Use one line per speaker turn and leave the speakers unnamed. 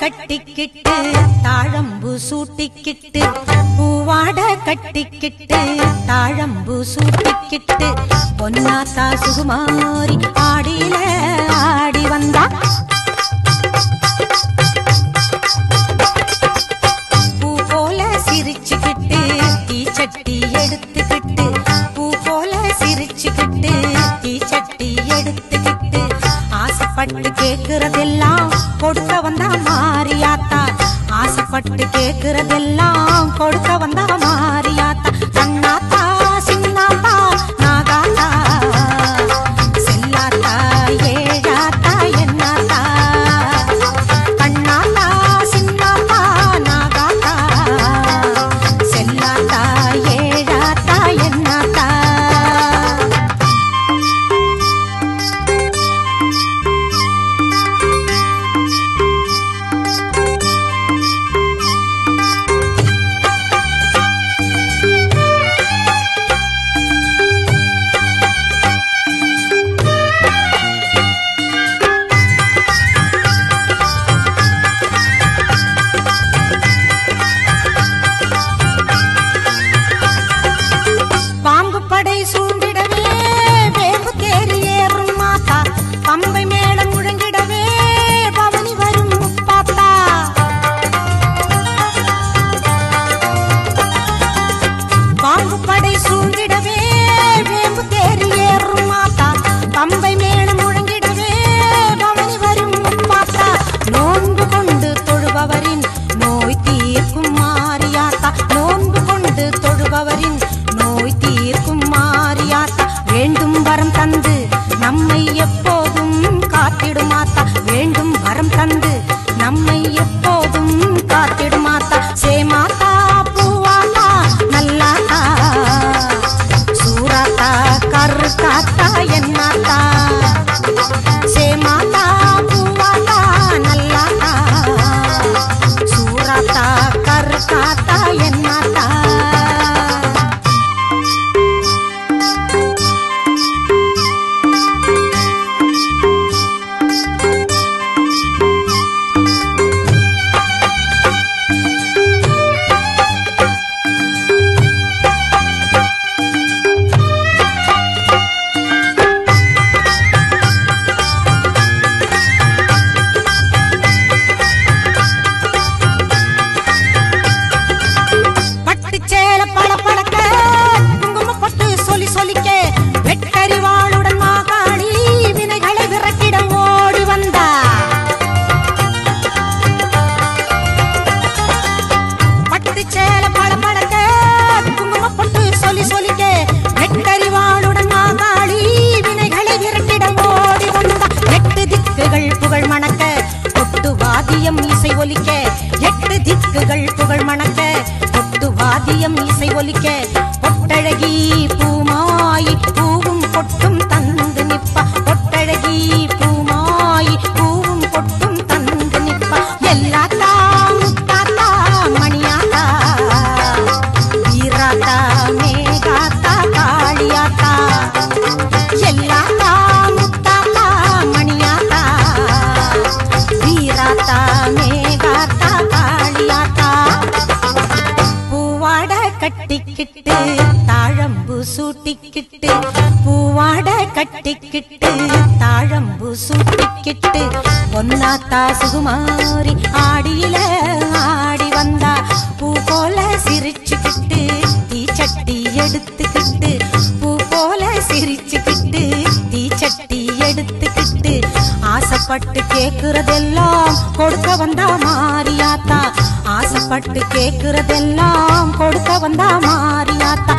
கட்டிக்கிட்டு தாழம்பு சூட்டிக்கிட்டு பூவாட கட்டிக்கிட்டு தாழம்பு சூட்டிக்கிட்டு பொன்னாத்தா சுகுமாரி ஆடியில ஆடி வந்தா பூ போல சிரிச்சுக்கிட்டு தீச்சட்டி எடுத்துக்கிட்டு பூ போல சிரிச்சுக்கிட்டு தீச்சட்டி எடுத்துக்கிட்டு ஆசைப்பட்டு கேக்குறதெல்லாம் கொடுக்க வந்தா மாரியாத்தா ஆசைப்பட்டு கேக்குறதெல்லாம் கொடுக்க வந்தா மாரியாத்தா கண்ணாத்தா சின்னாத்தா நாகாத்தா செல்லாத்தா ஏழாத்தா என்னாத்தா கண்ணாத்தா சின்னாத்தா நாகாத்தா செல்லாத்தா ஏழாத்தா என்னாத்தா பாம்பு படை சூழ்ந்திடவே வேம்பு தேறி ஏறும் மாத்தா பம்பை மேளம் முழங்கிடவே பவனி வரும் முப்பாத்தா பாம்பு படை சூழ்ந்திடவே வேம்பு தேறி ஏறும் மாத்தா பம்பை மேளம் முழங்கிடவே பவனி வரும் முப்பாத்தா நோன்பு கொண்டு தொழுபவரின் நோய் தீர்க்கும் மாரியாத்தா நோன்பு கொண்டு தொழுபவரின் நோய் தீர்க்கும் மாரியாத்தா வேண்டும் வரம் தந்து நம்மை எப்போதும் காத்திடுமாத்தா வேண்டும் வரம் தந்து நம்மை எப்போதும் காத்திடுமாத்தா சேமாத்தா பூவாத்தா நல்லாத்தா சூராத்தா கரு காத்தா என்னாத்தா சேமாத்தா பூவாத்தா நல்லாத்தா சூராத்தா கரு காத்தா என்னாத்தா பட்டு சேல பள பளக்க குங்கும பொட்டு சொல்லி சொல்லிக்க வெட்டறிவாளுடன் மாகாணி வினைகளை விரட்டிட ஓடி வந்தா பட்டு சேல பள பளக்க குங்கும பொட்டு சொல்லி சொல்லிக்க வெட்டறிவாளுடன் மாகாளி வினைகளை விரட்டிட ஓடி வந்தா எட்டு திக்குகள் புகழ் மணக்க கொட்டு வாதியம் இசை ஒலிக்க எட்டு திக்குகள் புகழ் மணக்க கொட்டு வாதியம் இசை ஒலிக்க பொட்டழகி பூமாயி பூவும் பொட்டும் தந்து நிப்பா பொட்டழகி பூமாயி பூவும் பொட்டும் தந்து நிப்பா எல்லாத்தா முத்தாத்தா மணியாத்தா வீராத்தா மேகாத்தா காளியாத்தா எல்லாத்தா முத்தாத்தா மணியாத்தா வீராத்தா மேகாத்தா காளியாத்தா பூவாட கட்டிக்கிட்டு தாழம்பு சூட்டிக்கிட்டு பூவாட கட்டிக்கிட்டு தாழம்பு சூட்டிக்கிட்டு பொன்னாத்தா சுகுமாரி ஆடியில ஆடி வந்தா பூ போல சிரிச்சுக்கிட்டு தீச்சட்டி எடுத்துக்கிட்டு பூ போல சிரிச்சுக்கிட்டு தீச்சட்டி எடுத்துக்கிட்டு ஆசைப்பட்டு கேக்குறதெல்லாம் கொடுக்க வந்தா மாரியாத்தா ஆசைப்பட்டு கேக்குறதெல்லாம் கொடுக்க வந்தா மாரியாத்தா